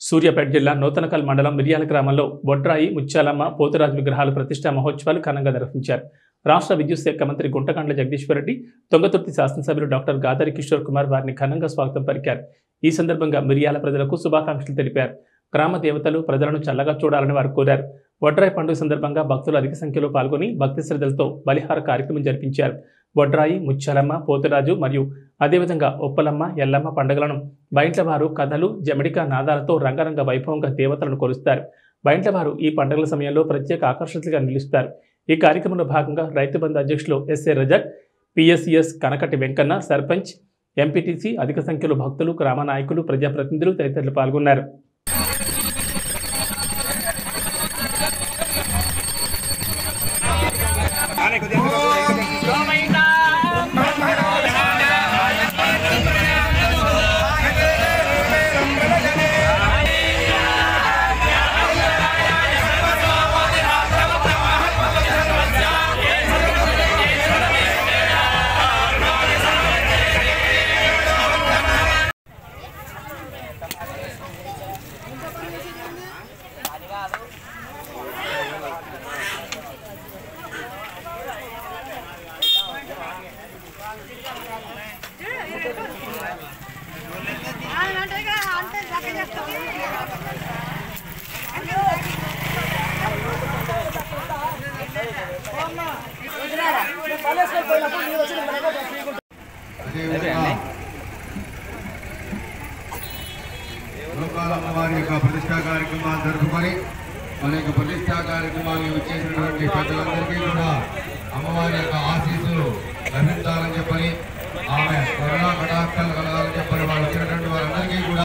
సూర్యాపేట జిల్లా నూతనకల్ మండలం మిర్యాల గ్రామంలో బొడ్రాయి ముత్యాలమ్మ పోతురాజు విగ్రహాలు ప్రతిష్టా మహోత్సవాలు ఘనంగా నిర్వహించారు రాష్ట్ర విద్యుత్ శాఖ మంత్రి గుంటకండ్ల జగదీశ్వర్ రెడ్డి తొంగతుర్తి శాసనసభ్యులు డాక్టర్ గాదారి కిషోర్ కుమార్ వారిని ఘనంగా స్వాగతం పలికారు ఈ సందర్భంగా మిర్యాల ప్రజలకు శుభాకాంక్షలు తెలిపారు గ్రామ దేవతలు ప్రజలను చల్లగా చూడాలని వారు కోరారు బొడ్రాయి పండుగ సందర్భంగా భక్తులు అధిక సంఖ్యలో పాల్గొని భక్తి శ్రద్ధలతో బలిహార కార్యక్రమం జరిపించారు బొడ్రాయి ముత్యాలమ్మ పోతురాజు మరియు అదేవిధంగా ఒప్పలమ్మ ఎల్లమ్మ పండుగలను బయట్లవారు కథలు జమడిక నాదాలతో రంగరంగ వైభవంగా దేవతలను కొలుస్తారు బయట్లవారు ఈ పండుగల సమయంలో ప్రత్యేక ఆకర్షణలుగా నిలుస్తారు ఈ కార్యక్రమంలో భాగంగా రైతు బంధు అధ్యక్షులు SA Razak PSCS Kanakati Venkanna sarpanch MPTC అధిక సంఖ్యలో భక్తులు గ్రామ నాయకులు ప్రజాప్రతినిధులు తదితరులు పాల్గొన్నారు అదేవిధంగా లోకాలమ్మ వారి యొక్క ప్రతిష్టా కార్యక్రమాలు జరుపుకొని మన యొక్క ప్రతిష్టా కార్యక్రమాన్ని వచ్చేసినటువంటి పెద్దలందరికీ కూడా అమ్మవారి యొక్క ఆశీస్సులు లభించాలని చెప్పని ఆమె కరుణా కటాక్షాలు కలగాలని చెప్పని వాళ్ళు వచ్చినటువంటి